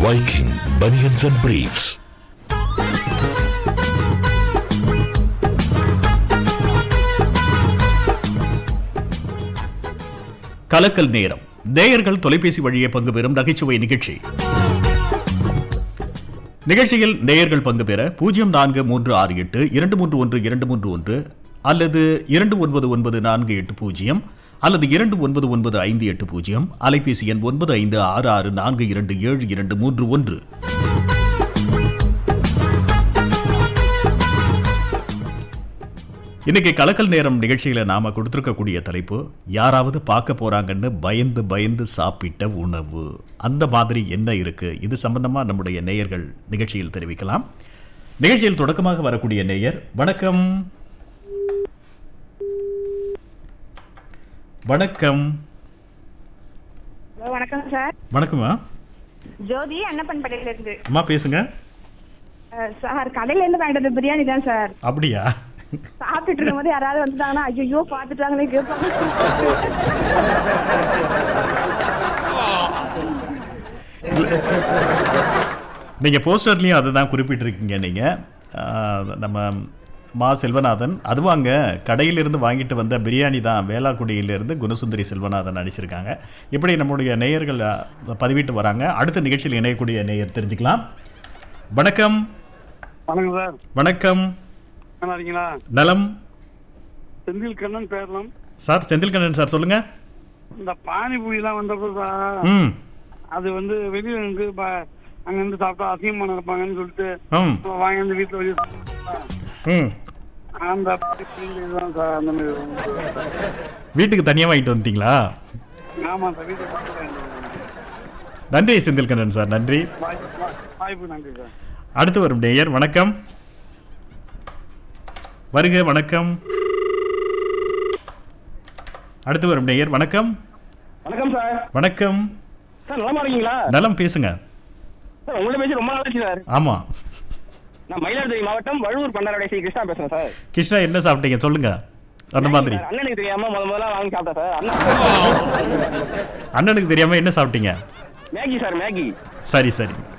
Viking Bunions and Briefs. கலக்கல் நேரம் நேயர்கள் தொலைபேசி வழியே பங்கு பெறும் நகைச்சுவை நிகழ்ச்சி நிகழ்ச்சியில் நேயர்கள் பங்கு பெற பூஜ்ஜியம் நான்கு மூன்று ஆறு எட்டு இரண்டு மூன்று ஒன்று இரண்டு மூன்று ஒன்று அல்லது இரண்டு ஒன்பது ஒன்பது நான்கு எட்டு பூஜ்ஜியம் அல்லது இரண்டு ஒன்பது ஒன்பது ஐந்து எட்டு பூஜ்ஜியம் அலைபேசி எண் ஒன்பது ஐந்து ஆறு ஆறு நான்கு இரண்டு ஏழு இரண்டு மூன்று ஒன்று இன்னைக்கு கலக்கல் நேரம் நிகழ்ச்சியில நாம கொடுத்திருக்கக்கூடிய தலைப்பு யாராவது பார்க்க போறாங்கன்னு பயந்து பயந்து சாப்பிட்ட உணவு அந்த மாதிரி என்ன இருக்கு இது சம்பந்தமா நம்முடைய நேயர்கள் நிகழ்ச்சியில் தெரிவிக்கலாம் நிகழ்ச்சியில் தொடக்கமாக வரக்கூடிய நேயர் வணக்கம் வணக்கம் ஹலோ வணக்கம் சார் வணக்கம்மா ஜோதி அன்னப்பன் படையில இருந்து அம்மா பேசுங்க அஹ், சார் கடையில இருந்து வாங்கிட்டு வந்த பிரியாணி தான் சார் அப்படியா சாப்பிட்டுட்டு இருக்கும்போது யாராவது வந்துட்டாங்கன்னா ஐயோ பாத்துட்டாங்களே கேட்பாங்க நீங்க போஸ்டர்லயும் அதுதான் குறிப்பிட்டிருக்கீங்க நீங்க ஆஹ், நம்ம மா செல்வநாதன் அதுவாங்க கடையிலிருந்து வாங்கிட்டு வந்த பிரியாணி தான் வேளாக்குடியிலிருந்து குணசுந்தரி செல்வநாதன் நடிச்சிருக்காங்க இப்படி நம்முடைய நேயர்கள் ஆஹ், பதிவிட்டு வராங்க அடுத்த நிகழ்ச்சியில் இணையக்கூடிய நேயர் தெரிஞ்சுக்கலாம் வணக்கம் வணக்கம் சார் வணக்கம் நல்லா இருக்கீங்களா நலம் செந்தில் கண்ணன் பேரலாம் சார் செந்தில்கண்ணன் சார் சொல்லுங்க இந்த பானிபூரிலாம் வந்தப்போ சார் ம் அது வந்து வெளியில இருந்து ப- அங்க இருந்து சாப்பிட்டா அசிங்கமா நடப்பாங்கன்னு சொல்லிட்டு ம் வாங்கி வந்து வீட்டுல வெளியே ம் அந்த இதுதான் சார் அந்த மாதிரி வீட்டுக்கு தனியாக வாங்கிட்டு வந்துட்டீங்களா ஆமா சார் வீட்டுல சாப்பிட்டு நன்றி செந்தில்கண்ணன் சார் நன்றி வாய்ப்பு வாய்ப்பு நன்றி சார் அடுத்து வரும் நேயர் வணக்கம் வருக வணக்கம் அடுத்து வரும் நேயர் வணக்கம் வணக்கம் சார் வணக்கம் சார் நலமா இருக்கீங்களா நலம் பேசுங்க சார் உங்களை பேசி ரொம்ப நாளாச்சு சார் ஆமா நான் மயிலாடுதுறை மாவட்டம் வழுவூர் பண்டாரடை ஸ்ரீ கிருஷ்ணா பேசுறேன் சார் கிருஷ்ணா என்ன சாப்பிட்டீங்க சொல்லுங்க அந்த மாதிரி சார், அண்ணனுக்கு தெரியாம முத முதல்ல வாங்கி சாப்பிட்டேன் சார் அண்ணா அண்ணனுக்கு தெரியாம என்ன சாப்பிட்டீங்க மேகி சார் மேகி சரி சரி